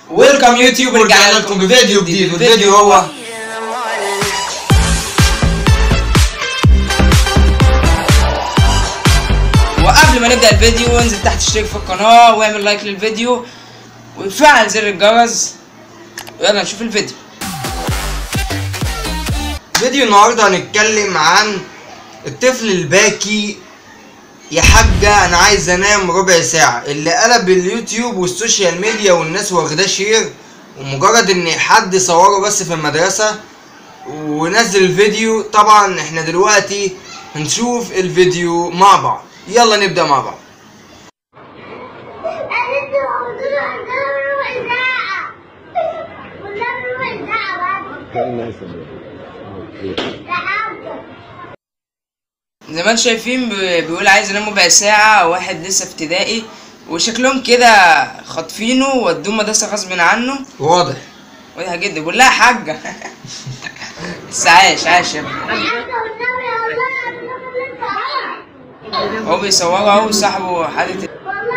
ويلكم يوتيوب رجعنا لكم بفيديو جديد والفيديو هو وقبل ما نبدا الفيديو انزل تحت اشترك في القناه واعمل لايك للفيديو وفعل زر الجرس ويلا نشوف الفيديو فيديو النهارده هنتكلم عن الطفل الباكي يا حاجة أنا عايز أنام ربع ساعة اللي قلب اليوتيوب والسوشيال ميديا والناس واخداه شير ومجرد إن حد صوره بس في المدرسة ونزل الفيديو طبعا احنا دلوقتي هنشوف الفيديو مع بعض يلا نبدأ مع بعض زي ما انتم شايفين بي- بيقول عايز انام ربع ساعة واحد لسه في ابتدائي وشكلهم كده خاطفينه ودوه مدرسة غصب عنه واضح واضحة جدا بيقول لها حاجة بس عايش عايش يا ابني هو بيصورها اهو صاحبه حادث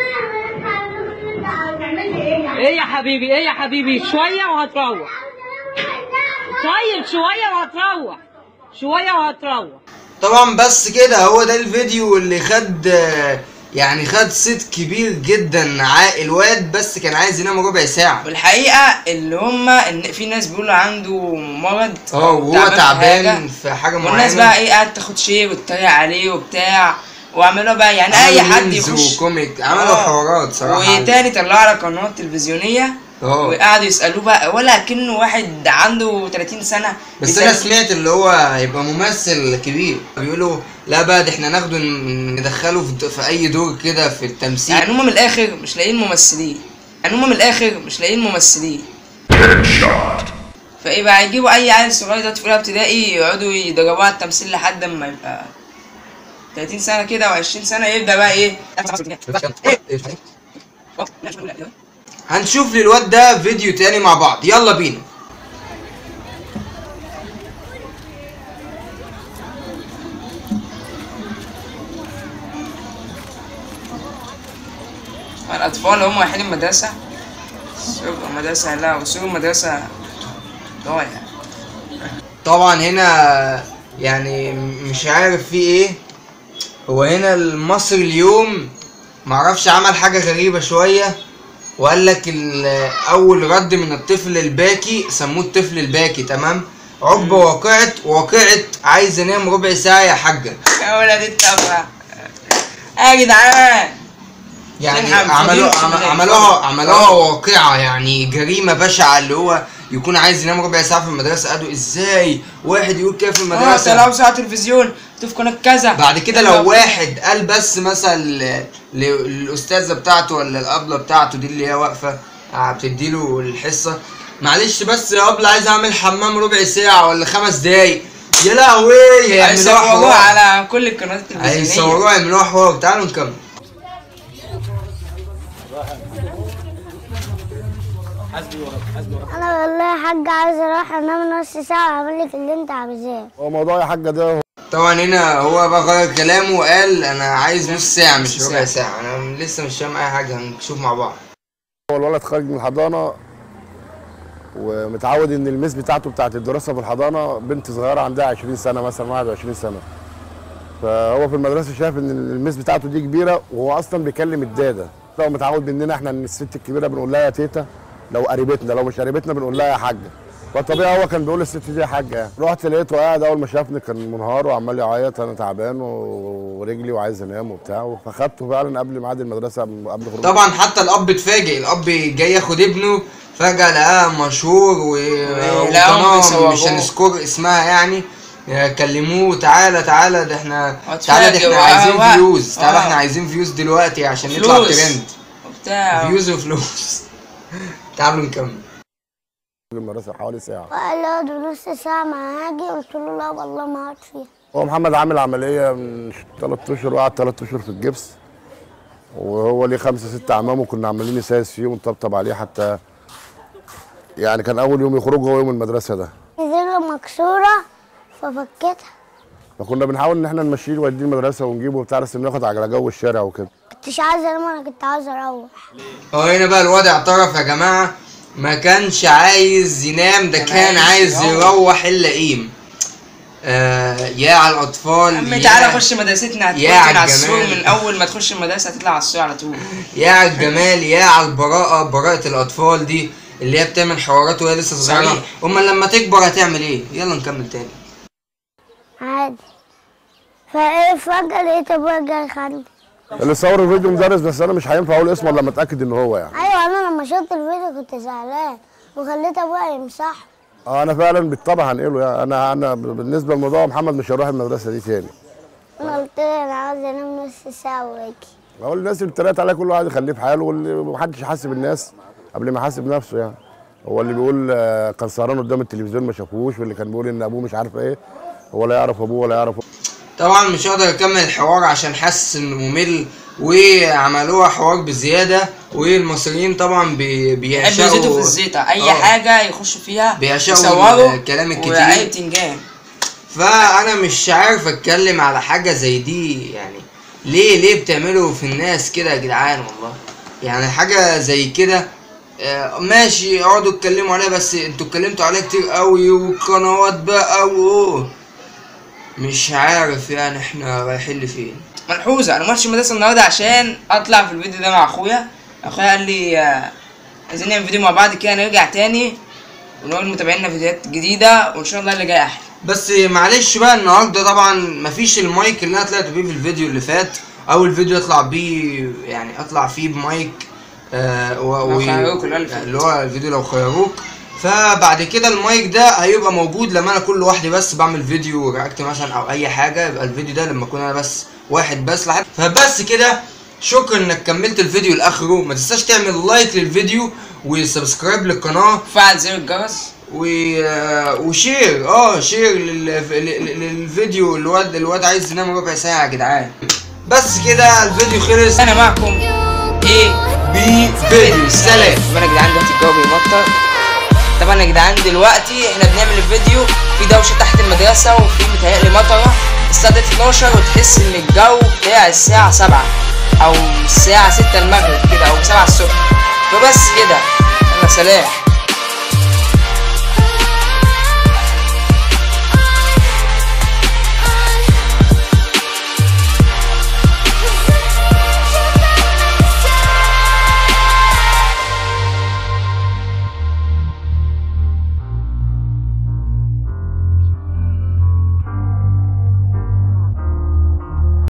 ايه يا حبيبي ايه يا حبيبي شوية وهتروح طيب شوية وهتروح شوية وهتروح طبعا بس كده هو ده الفيديو اللي خد آه، يعني خد صيت كبير جدا ع- الواد بس كان عايز ينام ربع ساعة والحقيقة اللي هما ان في ناس بيقولوا عنده مرض اه أو وهو في تعبان حاجة. في حاجة والناس معينة بقى ايه قاعد تاخد شير وتتريق عليه وبتاع وعملوا بقى يعني اي عملوا حد ميمز يخش وكوميك عملوا آه. حوارات صراحة وتاني طلعوا على قنوات تلفزيونية اه وقعدوا يسألوه بقى ولا كأنه واحد عنده 30 سنة بس انا يسأل- سمعت اللي هو هيبقى ممثل كبير بيقولوا لا بقى ده احنا ناخده ن- ندخله في, في اي دور كده في التمثيل يعني هما من الاخر مش لاقيين ممثلين يعني هما من الاخر مش لاقيين ممثلين فايه بقى يجيبوا اي عيل صغير دلوقتي في اولى ابتدائي يقعدوا يدربوه على التمثيل لحد ما يبقى 30 سنة كده و20 سنة يبدأ بقى ايه هنشوف للواد ده فيديو تاني مع بعض يلا بينا الأطفال هم رايحين المدرسة سوق المدرسة لا وسوق المدرسة ضايع طبعا هنا يعني مش عارف في ايه هو هنا المصري اليوم معرفش عمل حاجة غريبة شوية وقال لك ال- اول رد من الطفل الباكي سموه الطفل الباكي تمام عقبة واقعة واقعة عايز انام ربع ساعة يا حاجة يا ولاد التفاح يا جدعان يعني فين حم- عملوا فين عم- فين عملوها فين؟ عملوها واقعة يعني جريمة بشعة اللي هو يكون عايز ينام ربع ساعة في المدرسة قالوا ازاي واحد يقول كده في اه المدرسة طلعوا ساعة تلفزيون في قناة كذا بعد كده لو واحد قال بس مثلا ل- للاستاذه بتاعته ولا الابله بتاعته دي اللي هي واقفه آه، بتديله الحصه معلش بس يا ابله عايز اعمل حمام ربع ساعه ولا خمس دقايق يا لهوي هيعملوها هيصوروها حوار على كل القنوات التلفزيونية هيصوروها يعملوها حوار تعالوا نكمل انا والله يا حاج عايز اروح انام نص ساعه واعمل لك اللي انت عاوزاه هو موضوع يا حاجة ده طبعا هنا هو بقى غير كلامه وقال انا عايز نص ساعه مش نص ربع ساعة. ساعه انا لسه مش فاهم اي حاجه هنشوف مع بعض هو الولد خارج من الحضانة ومتعود ان الميس بتاعته بتاعت الدراسة في الحضانة بنت صغيرة عندها 20 سنة مثلا 21 سنة فهو في المدرسة شايف ان الميس بتاعته دي كبيرة وهو اصلا بيكلم الدادة هو متعود مننا احنا ان الست الكبيرة بنقول لها يا تيتا لو قريبتنا لو مش قريبتنا بنقول لها يا حاجة فطبيعي هو كان بيقول للست دي يا حاجة يعني رحت لقيته قاعد اول ما شافني كان منهار وعمال يعيط انا تعبان و- ورجلي وعايز انام وبتاع فاخدته فعلا قبل ميعاد المدرسة قبل خروج طبعا حتى الاب اتفاجئ الاب جاي ياخد ابنه فجأة لقاه مشهور و ولقاهم وقناة بيصوروه. مش هنذكر اسمها يعني كلموه تعالى تعالى ده احنا تعالى ده واتفاجئ احنا عايزين وهو- فيوز تعالى آه. احنا عايزين فيوز دلوقتي عشان نطلع فلوس. ترند وبتاع فيوز وفلوس تعالوا نكمل المدرسة حوالي ساعة وقال لي اقعد نص ساعه ما هاجي قلت له لا والله ما اقعد فيها هو محمد عامل عملية من ثلاث اشهر وقعد ثلاث اشهر في الجبس وهو ليه خمسة ستة عمام وكنا عمالين نسايس فيه ونطبطب عليه حتى يعني كان أول يوم يخرج هو يوم المدرسة ده رجله مكسوره ففكيتها فكنا بنحاول إن احنا نمشيه نوديه المدرسة ونجيبه وبتاع بس بناخد على جو الشارع وكده كنتش عايزه انام انا كنت عايزه اروح هو هنا بقى الواد اعترف يا جماعة ما كانش عايز ينام ده كان كان عايز عايز يروح. يروح اللئيم آه يا على الاطفال يا عم يا- تعالى خش مدرستنا هتكون يا على عالجمال. السور من اول ما تخش المدرسه هتطلع على السور على طول يا على الجمال يا على البراءة براءة الأطفال دي اللي هي بتعمل حوارات وهي لسه صغيرة صحيح. أما لما تكبر هتعمل إيه؟ يلا نكمل تاني عادي فايه فجأة لقيت ابويا جاي خدني اللي صور الفيديو مدرس بس انا مش هينفع اقول اسمه الا لما اتاكد ان هو يعني ايوه انا لما شفت الفيديو كنت زعلان وخليت ابويا يمسحه اه انا فعلا بالطبع هنقله يعني انا انا بالنسبه للموضوع محمد مش هيروح المدرسه دي تاني انا قلت له انا عاوز انام نص ساعة واجي اقول الناس اللي اتريقت عليها كل واحد يخليه في حاله واللي محدش يحاسب الناس قبل ما يحاسب نفسه يعني هو اللي بيقول آه، كان سهران قدام التلفزيون ما شافوش واللي كان بيقول ان ابوه مش عارف ايه هو لا يعرف ابوه ولا يعرف طبعا مش هقدر أكمل الحوار عشان حاسس إنه ممل وعملوها حوار بزيادة والمصريين طبعا بي- يحبوا بيعشقوا يزيدوا في الزيطه اي آه. حاجه يخشوا فيها بيعشقوا يصوروا الكلام الكتير. واي بتنجان فانا مش عارف اتكلم على حاجه زي دي يعني ليه ليه بتعملوا في الناس كده يا جدعان والله يعني حاجه زي كده آه، ماشي اقعدوا اتكلموا عليها بس انتوا اتكلمتوا عليها كتير قوي وقنوات بقى و مش عارف يعني احنا رايحين لفين ملحوظه انا ما رحتش المدرسه النهارده عشان اطلع في الفيديو ده مع اخويا اخويا قال لي آه، عايزين نعمل فيديو مع بعض كده نرجع تاني ونقول لمتابعينا فيديوهات جديده وان شاء الله اللي جاي احلى بس معلش بقى النهارده طبعا مفيش المايك اللي انا طلعت بيه في الفيديو اللي فات اول فيديو اطلع بيه يعني اطلع فيه بمايك آه و... لو و- خيروك اللي فات. اللي هو الفيديو لو خيروك فبعد كده المايك ده هيبقى موجود لما انا اكون لوحدي بس بعمل فيديو رياكت مثلا او اي حاجه يبقى الفيديو ده لما اكون انا بس واحد بس لحد فبس كده شكرا انك كملت الفيديو لاخره ما تنساش تعمل لايك للفيديو وسبسكرايب للقناه فعل زر الجرس و... وشير اه شير لل... لل- للفيديو الواد الواد عايز ينام ربع ساعة يا جدعان بس كده الفيديو خلص انا معكم ايه بي فيديو سلام طبعا يا جدعان دلوقتي الجو بيمطر طبعا يا جدعان دلوقتي احنا بنعمل الفيديو في دوشه تحت المدرسه وفي متهيألي مطره الساعه دلوقتي 12 وتحس ان الجو بتاع الساعه 7 او الساعه 6 المغرب كده او 7 الصبح فبس كده يلا سلام